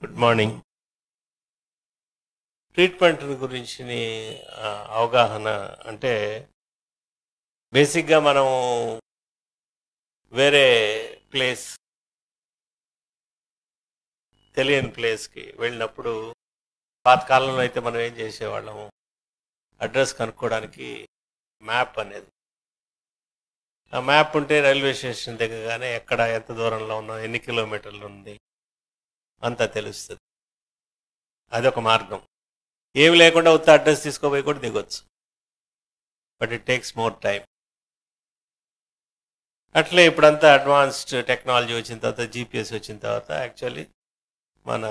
Good morning treatment గురించి ఆ, అవగాహన అంటే బేసిక్గా మనం వేరే ప్లేస్ తెలియని ప్లేస్కి వెళ్ళినప్పుడు పాతకాలంలో అయితే మనం ఏం చేసేవాళ్ళము అడ్రస్ కనుక్కోవడానికి మ్యాప్ అనేది ఆ మ్యాప్ ఉంటే రైల్వే స్టేషన్ దగ్గరగానే ఎక్కడ ఎంత దూరంలో ఉన్నాం ఎన్ని కిలోమీటర్లు ఉంది అంతా తెలుస్తుంది అదొక మార్గం ఏమి లేకుండా ఉత్త అడ్రస్ తీసుకోపోయి కూడా దిగొచ్చు but it takes more time అట్లే ఇప్పుడంతా అడ్వాన్స్డ్ టెక్నాలజీ వచ్చిన తర్వాత జీపీఎస్ వచ్చిన తర్వాత యాక్చువల్లీ మన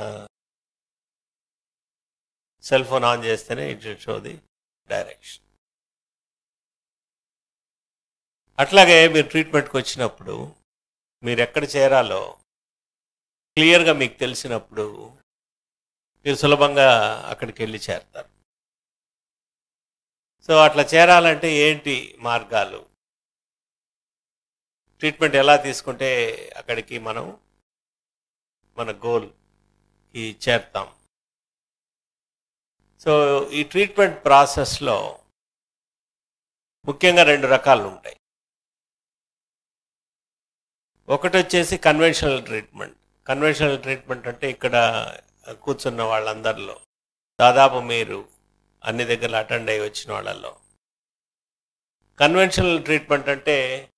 సెల్ ఫోన్ ఆన్ చేస్తేనే ఇట్ షో ది డైరెక్షన్ అట్లాగే మీరు ట్రీట్మెంట్కి వచ్చినప్పుడు మీరు ఎక్కడ చేరాలో క్లియర్గా మీకు తెలిసినప్పుడు మీరు సులభంగా అక్కడికి వెళ్ళి చేరతారు సో అట్లా చేరాలంటే ఏంటి మార్గాలు ట్రీట్మెంట్ ఎలా తీసుకుంటే అక్కడికి మనం మన గోల్కి చేరుతాం సో ఈ ట్రీట్మెంట్ ప్రాసెస్లో ముఖ్యంగా రెండు రకాలు ఉంటాయి ఒకటి వచ్చేసి కన్వెన్షనల్ ట్రీట్మెంట్ కన్వెన్షనల్ ట్రీట్మెంట్ అంటే ఇక్కడ కూర్చున్న వాళ్ళందరిలో దాదాపు మీరు అన్ని దగ్గర అటెండ్ అయ్యి వచ్చిన వాళ్ళల్లో కన్వెన్షనల్ ట్రీట్మెంట్ అంటే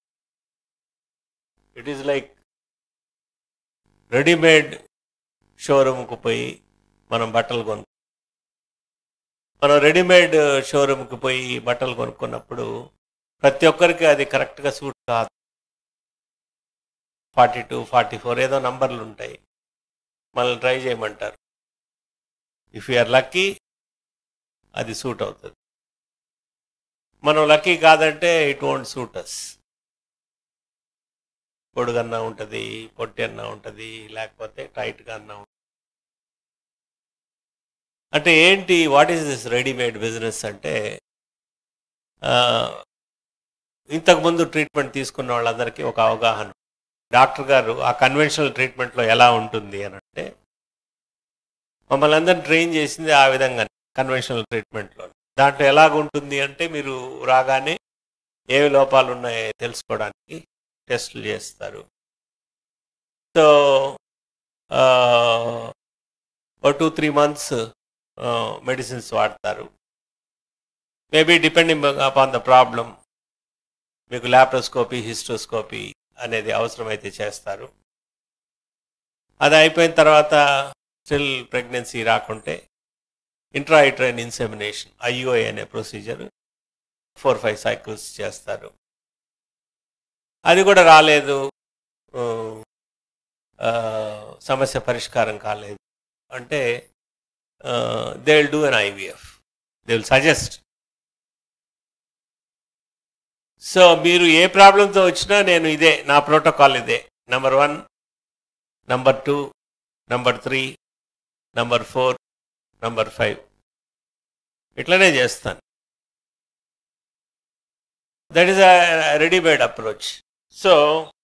ఇట్ ఈస్ లైక్ రెడీమేడ్ షోరూమ్కి పోయి మనం బట్టలు కొను మనం రెడీమేడ్ షోరూమ్కి పోయి బట్టలు కొనుక్కున్నప్పుడు ప్రతి ఒక్కరికి అది కరెక్ట్గా సూట్ కాదు ఫార్టీ టూ ఫార్టీ ఫోర్ ఏదో నంబర్లు ఉంటాయి మనల్ని ట్రై చేయమంటారు ఇఫ్ యూఆర్ లక్కీ అది సూట్ అవుతుంది మనం లక్కీ కాదంటే ఇట్ వోంట్ సూట్ అస్ పొడుగన్నా ఉంటుంది పొట్టి అన్నా ఉంటుంది లేకపోతే టైట్గా అన్నా ఉంటుంది అంటే ఏంటి what is this readymade business అంటే ఆ, ఇంతకుముందు ట్రీట్మెంట్ తీసుకున్న వాళ్ళందరికీ ఒక అవగాహన డాక్టర్ గారు ఆ కన్వెన్షనల్ ట్రీట్మెంట్లో ఎలా ఉంటుంది అని అంటే మమ్మల్ని అందరిని ట్రైన్ చేసింది ఆ విధంగా కన్వెన్షనల్ ట్రీట్మెంట్లో దాంట్లో ఎలాగ ఉంటుంది అంటే మీరు రాగానే ఏవి లోపాలు ఉన్నాయో తెలుసుకోవడానికి టెస్టులు చేస్తారు సో ఓ టూ త్రీ మంత్స్ మెడిసిన్స్ వాడతారు maybe depending upon the problem మీకు ల్యాప్రోస్కోపీ హిస్ట్రోస్కోపీ అనేది అవసరమైతే చేస్తారు అది అయిపోయిన తర్వాత స్టిల్ ప్రెగ్నెన్సీ రాకుంటే ఇంట్రాయిట్రైన్ ఇన్సెమినేషన్ ఐయుఐ అనే ప్రొసీజర్ ఫోర్ ఫైవ్ సైకిల్స్ చేస్తారు అది కూడా రాలేదు ఆ, ఆ, సమస్య పరిష్కారం కాలేదు అంటే they will do an IVF they will suggest so మీరు ఏ ప్రాబ్లంతో వచ్చినా నేను ఇదే నా ప్రోటోకాల్ ఇదే number one number two number three number four number five ఇట్లనే చేస్తాను that is a readymade approach so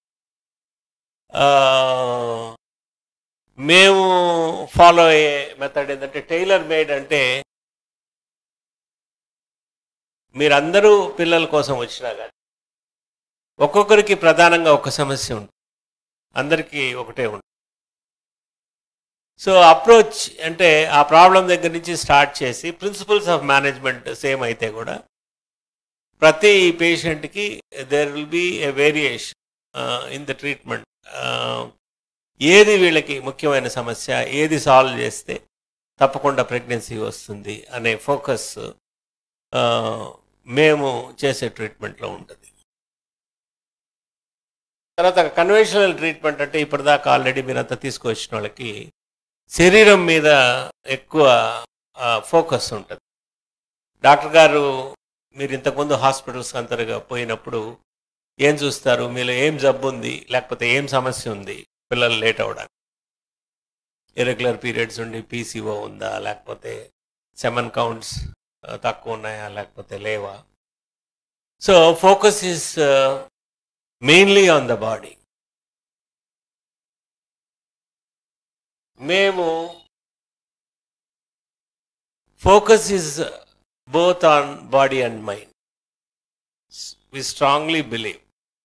మేము ఫాలో అయ్యే మెథడ్ ఏంటంటే టైలర్ మేడ్ అంటే మీరందరూ పిల్లల కోసం వచ్చినా కానీ ఒక్కొక్కరికి ప్రధానంగా ఒక సమస్య ఉంటుంది అందరికీ ఒకటే ఉంటుంది సో అప్రోచ్ అంటే ఆ ప్రాబ్లం దగ్గర నుంచి స్టార్ట్ చేసి ప్రిన్సిపల్స్ ఆఫ్ మేనేజ్మెంట్ సేమ్ అయితే కూడా ప్రతి పేషెంట్కి there will be a variation in the treatment ఏది వీళ్ళకి ముఖ్యమైన సమస్య ఏది సాల్వ్ చేస్తే తప్పకుండా ప్రెగ్నెన్సీ వస్తుంది అనే ఫోకస్ మేము చేసే ట్రీట్మెంట్లో ఉంటుంది తర్వాత కన్వెన్షనల్ ట్రీట్మెంట్ అంటే ఇప్పటిదాకా ఆల్రెడీ మీరంతా తీసుకొచ్చిన వాళ్ళకి శరీరం మీద ఎక్కువ ఫోకస్ ఉంటుంది డాక్టర్ గారు మీరు ఇంతకుముందు హాస్పిటల్స్ అంతగా పోయినప్పుడు ఏం చూస్తారు మీలో ఏం జబ్బు ఉంది లేకపోతే ఏం సమస్య ఉంది పిల్లలు లేట్ అవ్వడానికి ఇరెగ్యులర్ పీరియడ్స్ ఉండి పీసీఓ ఉందా లేకపోతే సెమన్ కౌంట్స్ తక్కువ ఉన్నాయా లేకపోతే లేవా so focus is mainly on the body మేము focus is both on body and mind. We strongly believe.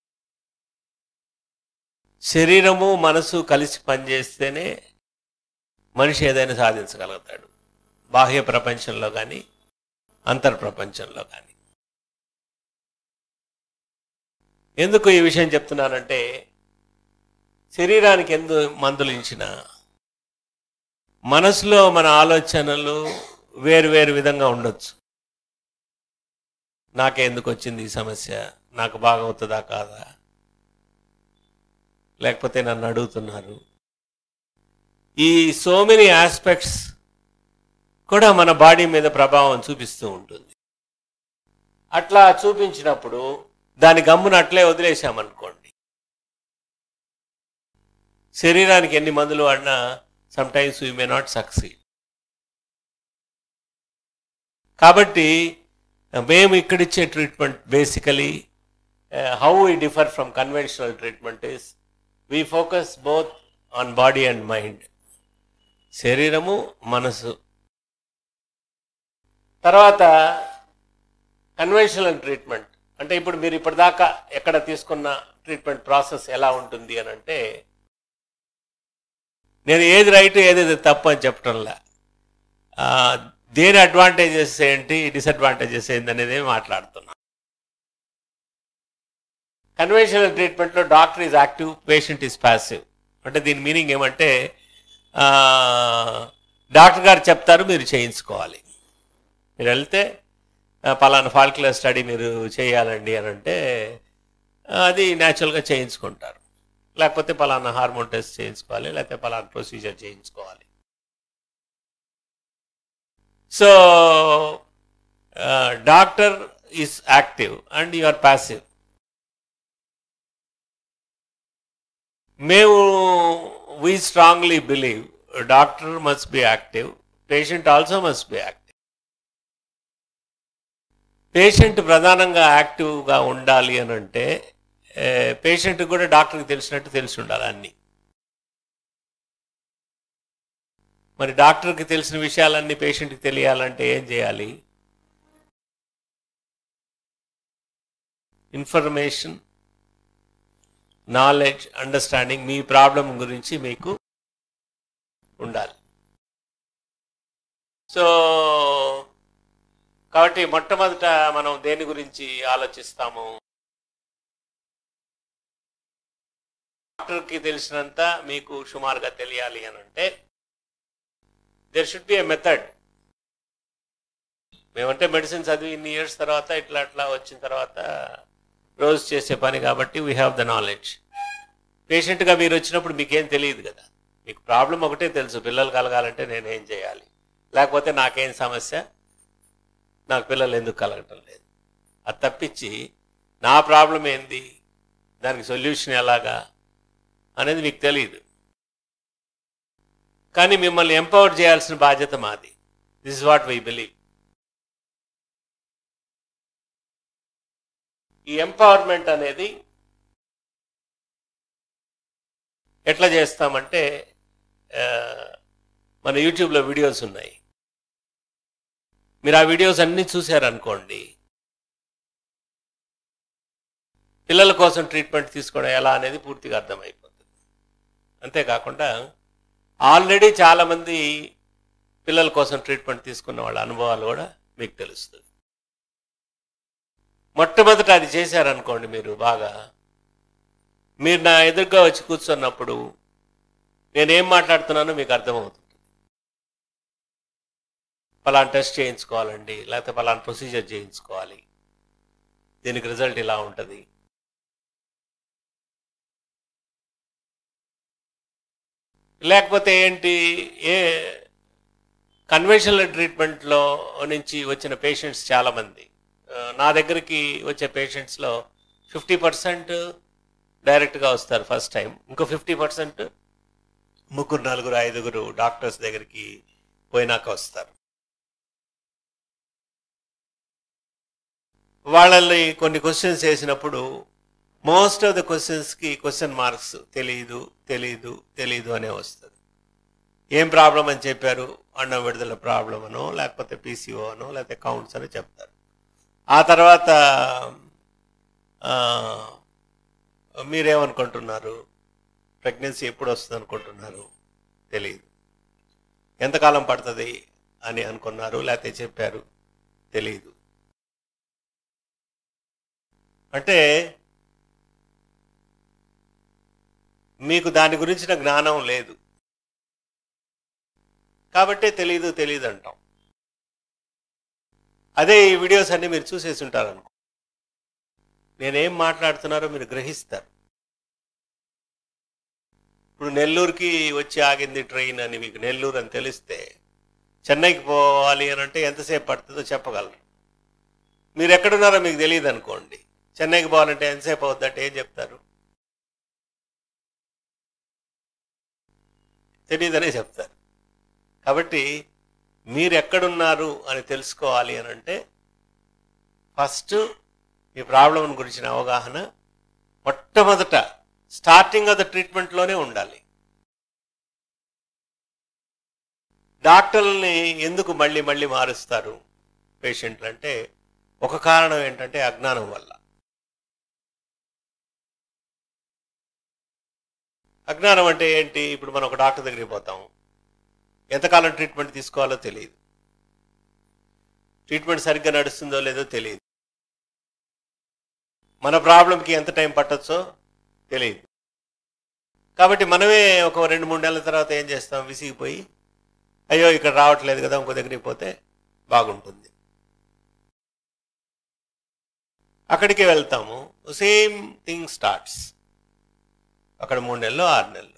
శరీరము మనసు కలిసి పనిచేస్తేనే మనిషి ఏదైనా సాధించగలుగుతాడు బాహ్య ప్రపంచంలో కానీ అంతర్ ప్రపంచంలో కానీ ఎందుకు ఈ విషయం చెప్తున్నానంటే శరీరానికి ఎందు మందులు ఇచ్చిన మనసులో మన ఆలోచనలు వేరు వేరు విధంగా ఉండొచ్చు నాకే ఎందుకు వచ్చింది ఈ సమస్య నాకు బాగా అవుతుందా కాదా లేకపోతే నన్ను అడుగుతున్నారు ఈ సో మెనీ ఆస్పెక్ట్స్ కూడా మన బాడీ మీద ప్రభావం చూపిస్తూ ఉంటుంది అట్లా చూపించినప్పుడు దాని గమ్మున అట్లే వదిలేసామనుకోండి శరీరానికి ఎన్ని మందులు వాడినా some times we may not succeed కాబట్టి మేము ఇక్కడిచ్చే treatment basically how we differ from conventional treatment is we focus both on body and mind శరీరము మనసు తర్వాత కన్వెన్షనల్ ట్రీట్మెంట్ అంటే ఇప్పుడు మీరు ఇప్పటిదాకా ఎక్కడ తీసుకున్న ట్రీట్మెంట్ ప్రాసెస్ ఎలా ఉంటుంది అని అంటే నేను ఏది రైట్ ఏది తప్పు అని చెప్పటంలా ఆ, దేని అడ్వాంటేజెస్ ఏంటి డిసడ్వాంటేజెస్ ఏంటి అనేది మాట్లాడుతున్నా కన్వెన్షనల్ ట్రీట్మెంట్లో doctor is active patient is passive అంటే దీని మీనింగ్ ఏమంటే ఆ, డాక్టర్ గారు చెప్తారు మీరు చేయించుకోవాలి మీరు వెళ్తే ఆ, పలానా ఫాల్క్యులర్ స్టడీ మీరు చేయాలండి అని అంటే ఆ, అది న్యాచురల్గా చేయించుకుంటారు లేకపోతే పలానా హార్మోన్ టెస్ట్ చేయించుకోవాలి లేకపోతే పలానా ప్రొసీజర్ చేయించుకోవాలి so doctor is active and you are passive మేము we strongly believe doctor must be active patient also must be active patient ప్రధానంగా యాక్టివ్గా ఉండాలి అని అంటే పేషెంట్కి కూడా డాక్టర్కి తెలిసినట్టు తెలిసి ఉండాలి అన్నీ మరి డాక్టర్కి తెలిసిన విషయాలన్నీ పేషెంట్కి తెలియాలంటే ఏం చేయాలి ఇన్ఫర్మేషన్ నాలెడ్జ్ అండర్స్టాండింగ్ మీ ప్రాబ్లం గురించి మీకు ఉండాలి సో కాబట్టి మొట్టమొదట మనం దేని గురించి ఆలోచిస్తాము డాక్టర్కి తెలిసినంత మీకు సుమారుగా తెలియాలి అని అంటే there should be a method మేమంటే మెడిసిన్ చదివి ఇన్ని ఇయర్స్ తర్వాత ఇట్లా అట్లా వచ్చిన తర్వాత రోజు చేసే పని కాబట్టి వీ హ్యావ్ ద నాలెడ్జ్ పేషెంట్గా మీరు వచ్చినప్పుడు మీకేం తెలియదు కదా మీకు ప్రాబ్లం ఒకటే తెలుసు పిల్లలు కలగాలంటే నేనేం చేయాలి లేకపోతే నాకేం సమస్య నాకు పిల్లలు ఎందుకు కలగటం లేదు అది తప్పించి నా ప్రాబ్లం ఏంది దానికి సొల్యూషన్ ఎలాగా అనేది మీకు తెలియదు కానీ మిమ్మల్ని ఎంపవర్ చేయాల్సిన బాధ్యత మాది this is what we believe ఈ ఎంపవర్మెంట్ అనేది ఎట్లా చేస్తామంటే ఆ, మన యూట్యూబ్లో వీడియోస్ ఉన్నాయి మీరు ఆ వీడియోస్ అన్నీ చూశారనుకోండి పిల్లల కోసం ట్రీట్మెంట్ తీసుకోవడం ఎలా అనేది పూర్తిగా అర్థమైపోతుంది అంతేకాకుండా ఆల్రెడీ చాలామంది పిల్లల కోసం ట్రీట్మెంట్ తీసుకున్న వాళ్ళ అనుభవాలు కూడా మీకు తెలుస్తుంది మొట్టమొదట అది చేశారనుకోండి మీరు బాగా మీరు నా ఎదురుగా వచ్చి కూర్చున్నప్పుడు నేనేం మాట్లాడుతున్నానో మీకు అర్థమవుతుంది పలానా టెస్ట్ చేయించుకోవాలండి లేకపోతే పలానా ప్రొసీజర్ చేయించుకోవాలి దీనికి రిజల్ట్ ఇలా ఉంటుంది లేకపోతే ఏంటి ఏ కన్వెన్షనల్ ట్రీట్మెంట్లో నుంచి వచ్చిన పేషెంట్స్ చాలామంది ఆ, నా దగ్గరికి వచ్చే పేషెంట్స్లో ఫిఫ్టీ పర్సెంట్ డైరెక్ట్గా వస్తారు ఫస్ట్ టైం ఇంకో ఫిఫ్టీ పర్సెంట్ ముగ్గురు నలుగురు ఐదుగురు డాక్టర్స్ దగ్గరికి పోయినాక వస్తారు వాళ్ళని కొన్ని క్వశ్చన్స్ వేసినప్పుడు మోస్ట్ ఆఫ్ ద క్వశ్చన్స్కి క్వశ్చన్ మార్క్స్ తెలియదు తెలియదు తెలియదు అనే వస్తుంది ఏం ప్రాబ్లం అని చెప్పారు అన్నం విడుదల ప్రాబ్లం అనో లేకపోతే పీసీఓ అనో లేకపోతే కౌంట్స్ అని చెప్తారు ఆ తర్వాత ఆ, మీరేమనుకుంటున్నారు ప్రెగ్నెన్సీ ఎప్పుడు వస్తుంది అనుకుంటున్నారు తెలియదు ఎంతకాలం పడుతుంది అని అనుకున్నారు లేకపోతే చెప్పారు తెలియదు అంటే మీకు దాని గురించిన జ్ఞానం లేదు కాబట్టే తెలియదు తెలియదు అంటాం అదే ఈ వీడియోస్ అన్ని మీరు చూసేసి ఉంటారు అనుకో నేనేం మాట్లాడుతున్నారో మీరు గ్రహిస్తారు ఇప్పుడు నెల్లూరుకి వచ్చి ఆగింది ట్రైన్ అని మీకు నెల్లూరు అని తెలిస్తే చెన్నైకి పోవాలి అని అంటే ఎంతసేపు పడుతుందో చెప్పగలరు మీరు ఎక్కడున్నారో మీకు తెలియదు అనుకోండి చెన్నైకి పోవాలంటే ఎంతసేపు అవుద్దంటే ఏం చెప్తారు తెలియదనే చెప్తారు కాబట్టి మీరు ఎక్కడున్నారు అని తెలుసుకోవాలి అని అంటే ఫస్ట్ మీ ప్రాబ్లం గురించిన అవగాహన మొట్టమొదట స్టార్టింగ్ ఆఫ్ ద ట్రీట్మెంట్లోనే ఉండాలి డాక్టర్లని ఎందుకు మళ్ళీ మళ్ళీ మారుస్తారు పేషెంట్లు అంటే ఒక కారణం ఏంటంటే అజ్ఞానం వల్ల అజ్ఞానం అంటే ఏంటి ఇప్పుడు మనం ఒక డాక్టర్ దగ్గరికి పోతాం ఎంతకాలం ట్రీట్మెంట్ తీసుకోవాలో తెలియదు ట్రీట్మెంట్ సరిగ్గా నడుస్తుందో లేదో తెలియదు మన ప్రాబ్లంకి ఎంత టైం పట్టొచ్చో తెలియదు కాబట్టి మనమే ఒక రెండు మూడు నెలల తర్వాత ఏం చేస్తాం విసిగిపోయి అయ్యో ఇక్కడ రావట్లేదు కదా ఇంకో దగ్గరికి పోతే బాగుంటుంది అక్కడికి వెళ్తాము సేమ్ థింగ్ స్టార్ట్స్ అక్కడ మూడు నెలలు ఆరు నెలలు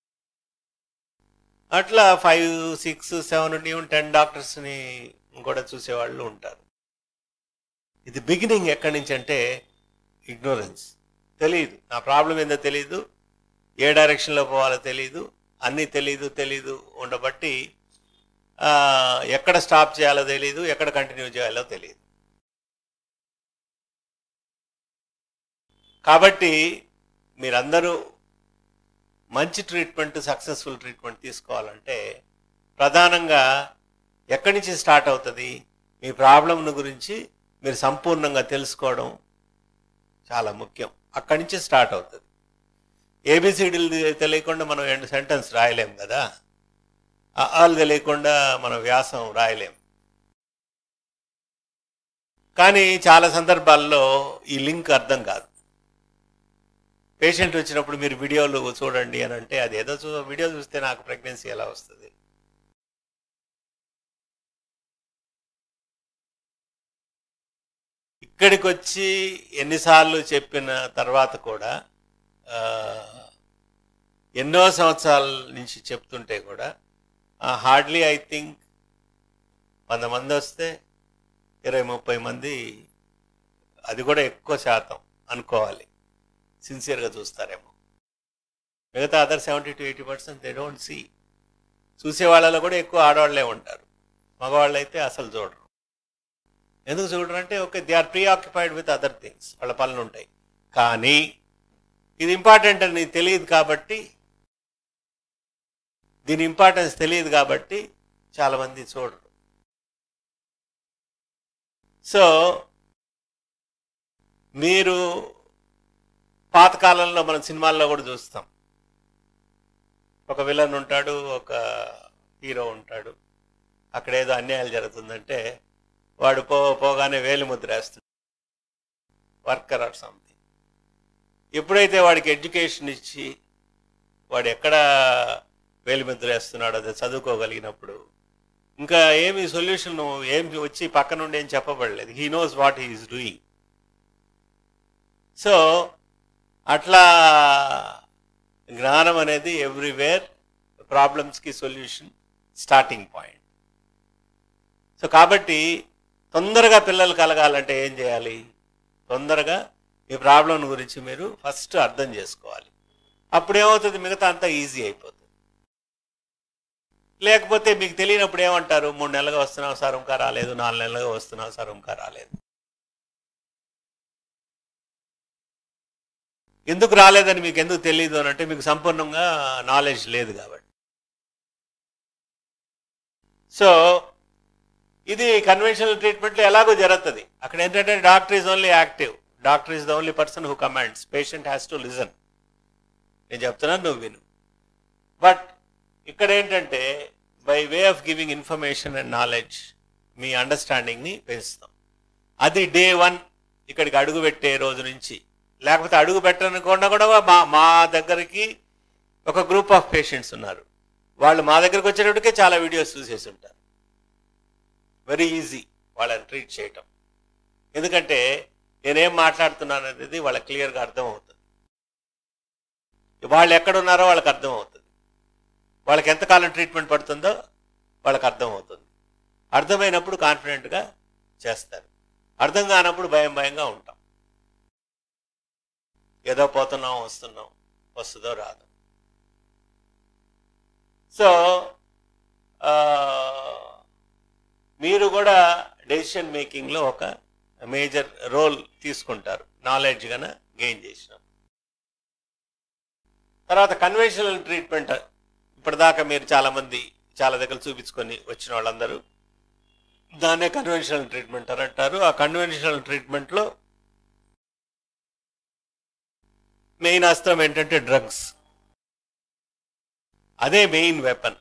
అట్లా five six seven even ten డాక్టర్స్ని కూడా చూసేవాళ్ళు ఉంటారు ఇది బిగినింగ్ ఎక్కడి నుంచి అంటే ఇగ్నోరెన్స్ తెలియదు నా ప్రాబ్లం ఏందో తెలియదు ఏ డైరెక్షన్లో పోవాలో తెలియదు అన్నీ తెలియదు తెలీదు ఉండబట్టి ఆ, ఎక్కడ స్టాప్ చేయాలో తెలియదు ఎక్కడ కంటిన్యూ చేయాలో తెలియదు కాబట్టి మీరందరూ మంచి ట్రీట్మెంట్ సక్సెస్ఫుల్ ట్రీట్మెంట్ తీసుకోవాలంటే ప్రధానంగా ఎక్కడి నుంచి స్టార్ట్ అవుతుంది మీ ప్రాబ్లంను గురించి మీరు సంపూర్ణంగా తెలుసుకోవడం చాలా ముఖ్యం అక్కడి నుంచి స్టార్ట్ అవుతుంది ఏబిసిడీలు తెలియకుండా మనం ఎండ్ సెంటెన్స్ రాయలేం కదా ఆలు తెలియకుండా మనం వ్యాసం రాయలేం కానీ చాలా సందర్భాల్లో ఈ లింక్ అర్థం కాదు పేషెంట్ వచ్చినప్పుడు మీరు వీడియోలు చూడండి అని అంటే అది ఏదో చూ వీడియో చూస్తే నాకు ప్రెగ్నెన్సీ ఎలా వస్తుంది ఇక్కడికి వచ్చి ఎన్నిసార్లు చెప్పిన తర్వాత కూడా ఆ, ఎన్నో సంవత్సరాల నుంచి చెప్తుంటే కూడా హార్డ్లీ ఐ థింక్ వంద మంది వస్తే ఇరవై ముప్పై మంది అది కూడా ఎక్కువ శాతం అనుకోవాలి సిన్సియర్గా చూస్తారేమో మిగతా other seventy to eighty percent they don't see చూసే వాళ్ళలో కూడా ఎక్కువ ఆడవాళ్ళే ఉంటారు మగవాళ్ళు అయితే అసలు చూడరు ఎందుకు చూడరు అంటే okay they are preoccupied with other things వాళ్ళ పనులు ఉంటాయి కానీ ఇది ఇంపార్టెంట్ అని తెలియదు కాబట్టి దీని ఇంపార్టెన్స్ తెలియదు కాబట్టి చాలామంది చూడరు సో మీరు పాతకాలంలో మన సినిమాల్లో కూడా చూస్తాం ఒక విలన్ ఉంటాడు ఒక హీరో ఉంటాడు అక్కడ ఏదో అన్యాయాలు జరుగుతుందంటే వాడు పో పోగానే వేలు ముద్ర వేస్తాడు వర్కర్ ఆర్ సంథింగ్ ఎప్పుడైతే వాడికి ఎడ్యుకేషన్ ఇచ్చి వాడు ఎక్కడ వేలు ముద్ర వేస్తున్నాడో అది చదువుకోగలిగినప్పుడు ఇంకా ఏమి సొల్యూషన్ ఏమి వచ్చి పక్క నుండి ఏం చెప్పబడలేదు he knows what he is doing so అట్లా జ్ఞానం అనేది ఎవ్రీవేర్ ప్రాబ్లమ్స్కి సొల్యూషన్ స్టార్టింగ్ పాయింట్ సో కాబట్టి తొందరగా పిల్లలు కలగాలంటే ఏం చేయాలి తొందరగా మీ ప్రాబ్లం గురించి మీరు ఫస్ట్ అర్థం చేసుకోవాలి అప్పుడు ఏమవుతుంది మిగతా అంతా ఈజీ అయిపోతుంది లేకపోతే మీకు తెలియనప్పుడు ఏమంటారు మూడు నెలలుగా వస్తున్నావు సార్ ఇంకా రాలేదు నాలుగు నెలలుగా వస్తున్నావు సార్ ఇంకా రాలేదు ఎందుకు రాలేదని మీకు ఎందుకు తెలియదు అని అంటే మీకు సంపూర్ణంగా నాలెడ్జ్ లేదు కాబట్టి సో ఇది కన్వెన్షనల్ ట్రీట్మెంట్లో ఎలాగో జరుగుతుంది అక్కడ ఏంటంటే doctor is only active doctor is the only person who commands patient has to listen నేను చెప్తున్నాను నువ్వు విను బట్ ఇక్కడ ఏంటంటే by way of giving information and knowledge మీ అండర్స్టాండింగ్ని పెంచుతాం అది డే వన్ ఇక్కడికి అడుగు పెట్టే రోజు నుంచి లేకపోతే అడుగు పెట్టకుండా కూడా మా మా దగ్గరికి ఒక గ్రూప్ ఆఫ్ పేషెంట్స్ ఉన్నారు వాళ్ళు మా దగ్గరికి వచ్చేటప్పటికే చాలా వీడియోస్ చూసేసి ఉంటారు వెరీ ఈజీ వాళ్ళని ట్రీట్ చేయటం ఎందుకంటే నేనేం మాట్లాడుతున్నాను అనేది వాళ్ళకి క్లియర్గా అర్థం అవుతుంది వాళ్ళు ఎక్కడ ఉన్నారో వాళ్ళకి అర్థం అవుతుంది వాళ్ళకి ఎంతకాలం ట్రీట్మెంట్ పడుతుందో వాళ్ళకి అర్థం అవుతుంది అర్థమైనప్పుడు కాన్ఫిడెంట్గా చేస్తారు అర్థం కానప్పుడు భయం భయంగా ఉంటాం ఏదో పోతున్నాం వస్తున్నాం వస్తుందో రాదు సో మీరు కూడా డెసిషన్ మేకింగ్లో ఒక మేజర్ రోల్ తీసుకుంటారు నాలెడ్జ్ గన గెయిన్ చేసినాం తర్వాత కన్వెన్షనల్ ట్రీట్మెంట్ ఇప్పటిదాకా మీరు చాలామంది చాలా దగ్గర చూపించుకొని వచ్చిన వాళ్ళందరూ దాన్నే కన్వెన్షనల్ ట్రీట్మెంట్ అని అంటారు ఆ కన్వెన్షనల్ ట్రీట్మెంట్లో మెయిన్ అస్త్రం ఏంటంటే డ్రగ్స్ అదే మెయిన్ వెపన్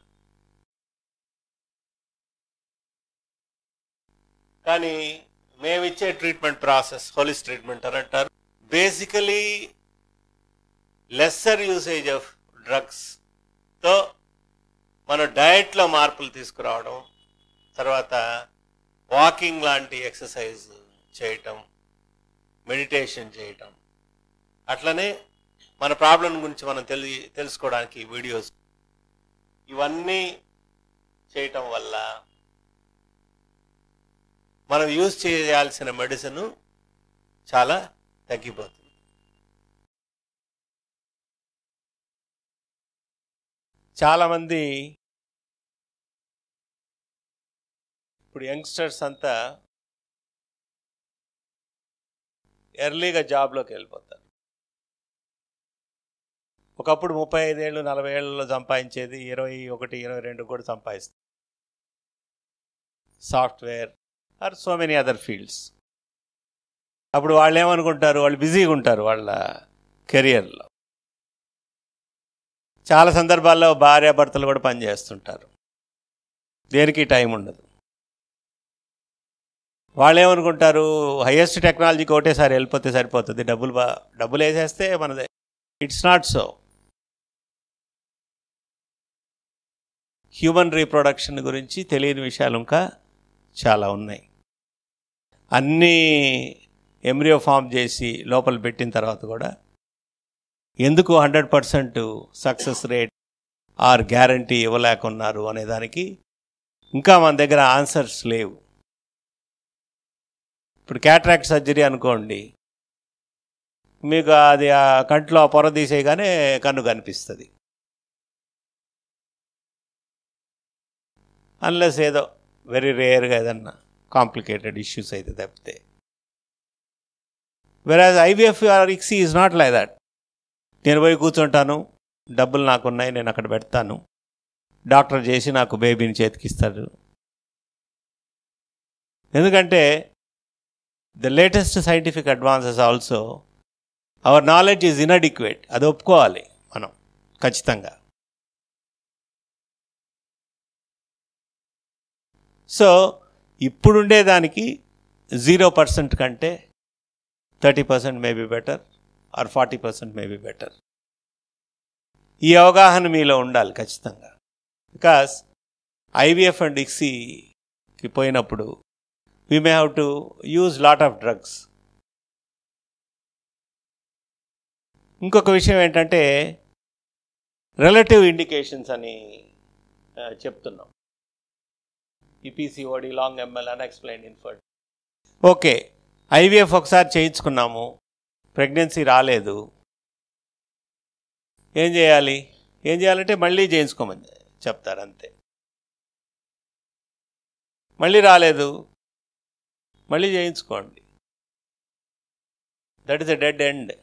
కానీ మేమిచ్చే ట్రీట్మెంట్ ప్రాసెస్ హోలిస్ ట్రీట్మెంట్ అని అంటారు బేసికలీ లెస్సర్ యూసేజ్ ఆఫ్ డ్రగ్స్తో మన డయట్లో మార్పులు తీసుకురావడం తర్వాత వాకింగ్ లాంటి ఎక్సర్సైజ్ చేయటం మెడిటేషన్ చేయటం అట్లనే మన ప్రాబ్లం గురించి మనం తెలి తెలుసుకోవడానికి వీడియోస్ ఇవన్నీ చేయటం వల్ల మనం యూజ్ చేయాల్సిన మెడిసిన్ చాలా తగ్గిపోతుంది చాలామంది ఇప్పుడు యంగ్స్టర్స్ అంతా ఎర్లీగా జాబ్లోకి వెళ్ళిపోతారు ఒకప్పుడు ముప్పై ఐదేళ్ళు నలభై ఏళ్ళలో సంపాదించేది ఇరవై ఒకటి ఇరవై రెండు కూడా సంపాదిస్తారు software or so many other fields అప్పుడు వాళ్ళు ఏమనుకుంటారు వాళ్ళు బిజీగా ఉంటారు వాళ్ళ కెరియర్లో చాలా సందర్భాల్లో భార్యాభర్తలు కూడా పనిచేస్తుంటారు దేనికి టైం ఉండదు వాళ్ళు ఏమనుకుంటారు హయ్యెస్ట్ టెక్నాలజీకి ఒకటేసారి వెళ్ళిపోతే సరిపోతుంది డబ్బులు బా డబ్బులు వేసేస్తే మనదే it's not so human reproduction గురించి తెలియని విషయాలు ఇంకా చాలా ఉన్నాయి అన్నీ ఎంబ్రియో ఫామ్ చేసి లోపల పెట్టిన తర్వాత కూడా ఎందుకు hundred percent success rate or guarantee ఇవ్వలేకున్నారు అనే దానికి ఇంకా మన దగ్గర ఆన్సర్స్ లేవు ఇప్పుడు క్యాట్రాక్ట్ సర్జరీ అనుకోండి మీకు అది ఆ కంట్లో ఆ పొర తీసేయగానే కన్ను కనిపిస్తుంది అన్లెస్ ఏదో వెరీ రేర్గా ఏదన్నా కాంప్లికేటెడ్ ఇష్యూస్ అయితే తప్పితే వెరాజ్ IVF or ICSI is not like that నేను పోయి కూర్చుంటాను డబ్బులు నాకున్నాయి నేను అక్కడ పెడతాను డాక్టర్ చేసి నాకు బేబీని చేతికిస్తాడు ఎందుకంటే the latest scientific advances also our knowledge is inadequate అది ఒప్పుకోవాలి మనం ఖచ్చితంగా సో ఇప్పుడుండే దానికి జీరో పర్సెంట్ కంటే thirty percent may be better or forty percent may be better ఈ అవగాహన మీలో ఉండాలి ఖచ్చితంగా బికాస్ ఐవీఎఫ్ అండ్ ఇక్సీకి పోయినప్పుడు we may have to use lot of drugs ఇంకొక విషయం ఏంటంటే రిలేటివ్ ఇండికేషన్స్ అని ఆ, చెప్తున్నాం ఈపీసీఓడి లాంగ్ ఎంఎల్ అన్ఎక్స్ప్లెయిన్ ఇన్ఫర్ట్ ఓకే ఐవీఎఫ్ ఒకసారి చేయించుకున్నాము ప్రెగ్నెన్సీ రాలేదు ఏం చేయాలి ఏం చేయాలంటే మళ్ళీ చేయించుకోమని చెప్తారు అంతే మళ్ళీ రాలేదు మళ్ళీ చేయించుకోండి that is a dead end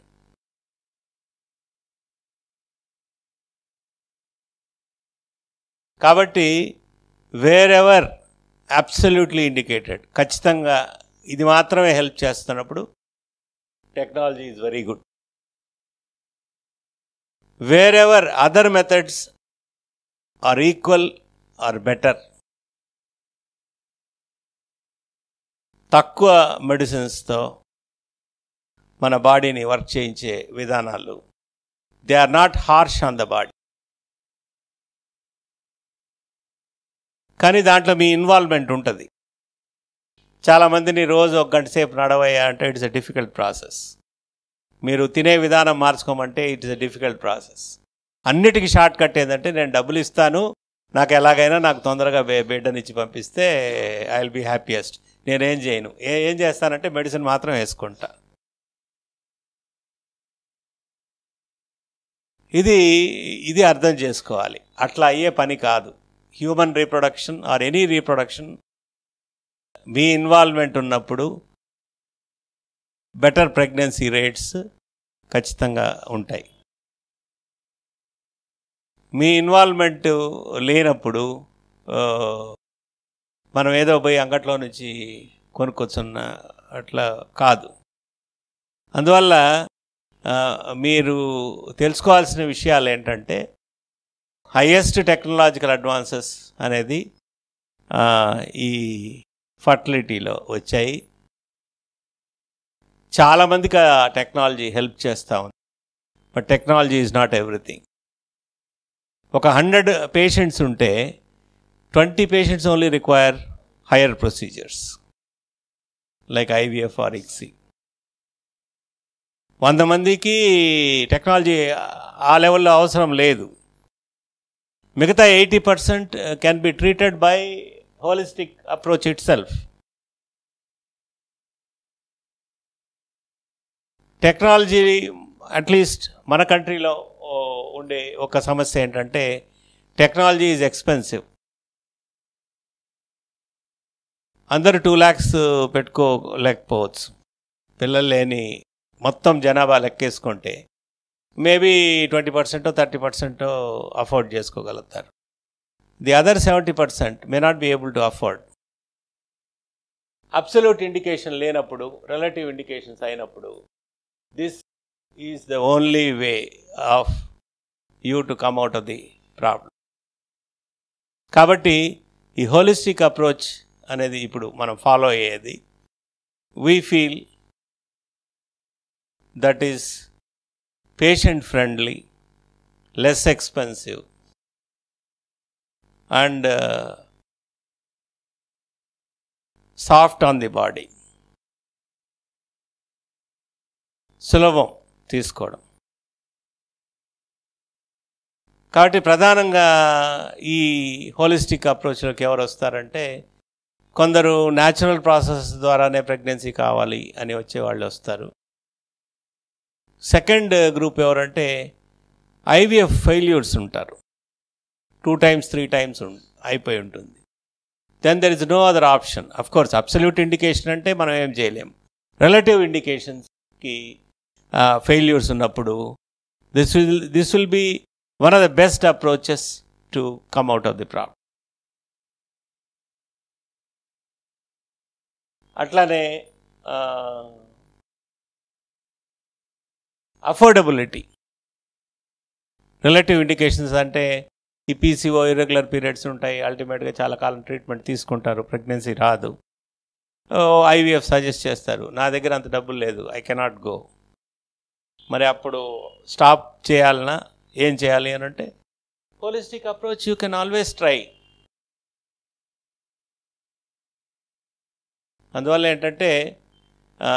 కాబట్టి వేర్ ఎవర్ అబ్సల్యూట్లీ ఇండికేటెడ్ ఖచ్చితంగా ఇది మాత్రమే హెల్ప్ చేస్తున్నప్పుడు technology is very good wherever other methods are equal or better తక్కువ మెడిసిన్స్తో మన బాడీని వర్క్ చేయించే విధానాలు they are not harsh on the body కానీ దాంట్లో మీ ఇన్వాల్వ్మెంట్ ఉంటుంది చాలామందిని రోజు ఒక గంట సేపు నడవయ్యా అంటే ఇట్స్ ఎ డిఫికల్ట్ ప్రాసెస్ మీరు తినే విధానం మార్చుకోమంటే ఇట్స్ ఎ డిఫికల్ట్ ప్రాసెస్ అన్నిటికీ షార్ట్ కట్ ఏంటంటే నేను డబ్బులు ఇస్తాను నాకు ఎలాగైనా నాకు తొందరగా బే బిడ్డనిచ్చి పంపిస్తే ఐ విల్ బీ హ్యాపీయెస్ట్ నేనేం చేయను ఏ ఏం చేస్తానంటే మెడిసిన్ మాత్రం వేసుకుంటా ఇది ఇది అర్థం చేసుకోవాలి అట్లా అయ్యే పని కాదు human reproduction or any reproduction మీ ఇన్వాల్వ్మెంట్ ఉన్నప్పుడు బెటర్ ప్రెగ్నెన్సీ రేట్స్ ఖచ్చితంగా ఉంటాయి మీ ఇన్వాల్వ్మెంట్ లేనప్పుడు ఆ, మనం ఏదో పోయి అంగట్లో నుంచి కొనుక్కొచ్చున్న అట్లా కాదు అందువల్ల ఆ, మీరు తెలుసుకోవాల్సిన విషయాలు ఏంటంటే హయ్యెస్ట్ టెక్నాలజికల్ అడ్వాన్సెస్ అనేది ఆ, ఈ ఫర్టిలిటీలో వచ్చాయి చాలామందికి ఆ టెక్నాలజీ హెల్ప్ చేస్తూ ఉంది but technology is not everything ఒక హండ్రెడ్ పేషెంట్స్ ఉంటే twenty patients only require higher procedures like IVF or ICSI వంద మందికి టెక్నాలజీ ఆ లెవెల్లో అవసరం లేదు మిగతా eighty percent can be treated by holistic approach itself technology at least మన కంట్రీలో ఓ, ఉండే ఒక సమస్య ఏంటంటే టెక్నాలజీ ఈజ్ ఎక్స్పెన్సివ్ అందరు టూ ల్యాక్స్ పెట్టుకోలేకపోవచ్చు పిల్లలు లేని మొత్తం జనాభా లెక్కేసుకుంటే maybe twenty percent thirty percent afford చేసుకోగలుగుతారు the other seventy percent may not be able to afford absolute indication లేనప్పుడు రిలేటివ్ ఇండికేషన్స్ అయినప్పుడు this is the only way of you to come out of the problem కాబట్టి ఈ holistic approach అనేది ఇప్పుడు మనం follow అయ్యేది we feel that is patient friendly less expensive and soft on the body సులభం తీసుకోవడం కాబట్టి ప్రధానంగా ఈ హోలిస్టిక్ అప్రోచ్లోకి ఎవరు వస్తారంటే కొందరు న్యాచురల్ ప్రాసెస్ ద్వారానే ప్రెగ్నెన్సీ కావాలి అని వచ్చే వాళ్ళు వస్తారు సెకండ్ గ్రూప్ ఎవరంటే ఐవీఎఫ్ ఫెయిల్యూర్స్ ఉంటారు టూ టైమ్స్ త్రీ టైమ్స్ అయిపోయి ఉంటుంది then there is no other option of course absolute indication అంటే మనం ఏం చేయలేం రిలేటివ్ ఇండికేషన్స్కి ఫెయిల్యూర్స్ ఉన్నప్పుడు this will this will be one of the best approaches to come out of the problem అట్లానే affordability relative indications అంటే ఈ PCO irregular periods ఉంటాయి అల్టిమేట్గా చాలా కాలం ట్రీట్మెంట్ తీసుకుంటారు ప్రెగ్నెన్సీ రాదు ఐవీఎఫ్ సజెస్ట్ చేస్తారు నా దగ్గర అంత డబ్బులు లేదు ఐ కెనాట్ గో మరి అప్పుడు స్టాప్ చేయాలన్నా ఏం చేయాలి అని అంటే holistic approach you can always try అందువల్ల ఏంటంటే ఆ,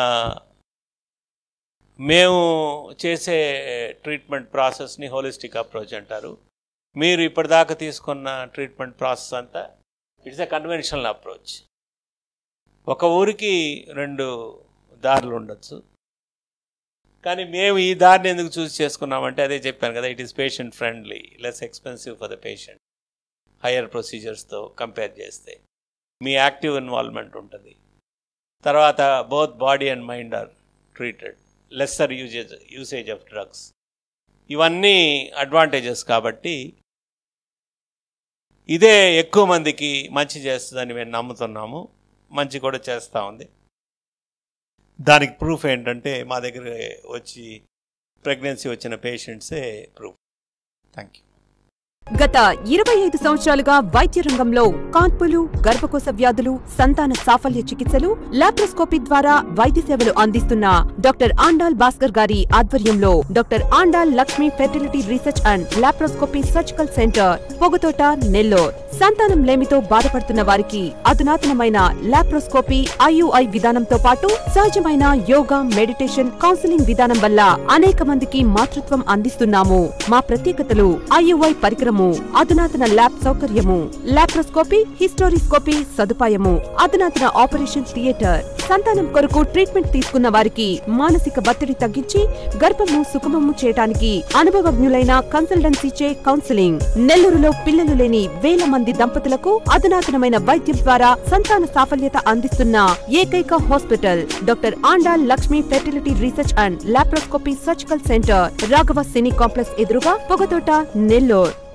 మేము చేసే ట్రీట్మెంట్ ప్రాసెస్ని హోలిస్టిక్ అప్రోచ్ అంటారు మీరు ఇప్పటిదాకా తీసుకున్న ట్రీట్మెంట్ ప్రాసెస్ అంతా ఇట్స్ ఎ కన్వెన్షనల్ అప్రోచ్ ఒక ఊరికి రెండు దారులు ఉండొచ్చు కానీ మేము ఈ దారిని ఎందుకు చూస్ చేసుకున్నామంటే అదే చెప్పాను కదా it is patient friendly less expensive for the patient higher ప్రొసీజర్స్తో కంపేర్ చేస్తే మీ యాక్టివ్ ఇన్వాల్వ్మెంట్ ఉంటుంది తర్వాత both body and mind are treated lesser usage usage of drugs ఇవన్నీ అడ్వాంటేజెస్ కాబట్టి ఇదే ఎక్కువ మందికి మంచి చేస్తుందని మేము నమ్ముతున్నాము మంచి కూడా చేస్తూ ఉంది దానికి ప్రూఫ్ ఏంటంటే మా దగ్గర వచ్చి ప్రెగ్నెన్సీ వచ్చిన పేషెంట్సే ప్రూఫ్ థ్యాంక్ యూ గత ఇరవై ఐదు సంవత్సరాలుగా వైద్య రంగంలో కాన్పులు గర్భకోశ వ్యాధులు సంతాన సాఫల్య చికిత్సలు లాప్రోస్కోపీ ద్వారా వైద్య సేవలు అందిస్తున్న డాక్టర్ ఆండాల్ భాస్కర్ గారి ఆధ్వర్యంలో doctor Andal Lakshmi fertility research and laparoscopy surgical centre Pogathota Nellore సంతానం లేమితో బాధపడుతున్న వారికి అధునాతనమైన లాప్రోస్కోపీ ఐయుఐ విధానంతో పాటు సహజమైన యోగా మెడిటేషన్ కౌన్సిలింగ్ విధానం వల్ల అనేక మందికి మాతృత్వం అందిస్తున్నాము మా ప్రత్యేకతలు ఐయుఐ పరికరము అధునాతన ల్యాబ్ సౌకర్యము లాప్రోస్కోపీ హిస్టోరిస్కోపీ సదుపాయము అధునాతన ఆపరేషన్ థియేటర్ సంతానం కొరకు ట్రీట్మెంట్ తీసుకున్న వారికి మానసిక ఒత్తిడి తగ్గించి గర్భము సుఖమము చేయడానికి అనుభవజ్ఞులైన కన్సల్టెన్సీచే కౌన్సిలింగ్ నెల్లూరులో పిల్లలు లేని వేల మంది దంపతులకు అధునాతనమైన వైద్యం ద్వారా సంతాన సాఫల్యత అందిస్తున్న ఏకైక hospital doctor Andal Lakshmi fertility research and laparoscopy surgical centre Raghava cine complex ఎదురుగా పొగతోట నెల్లూరు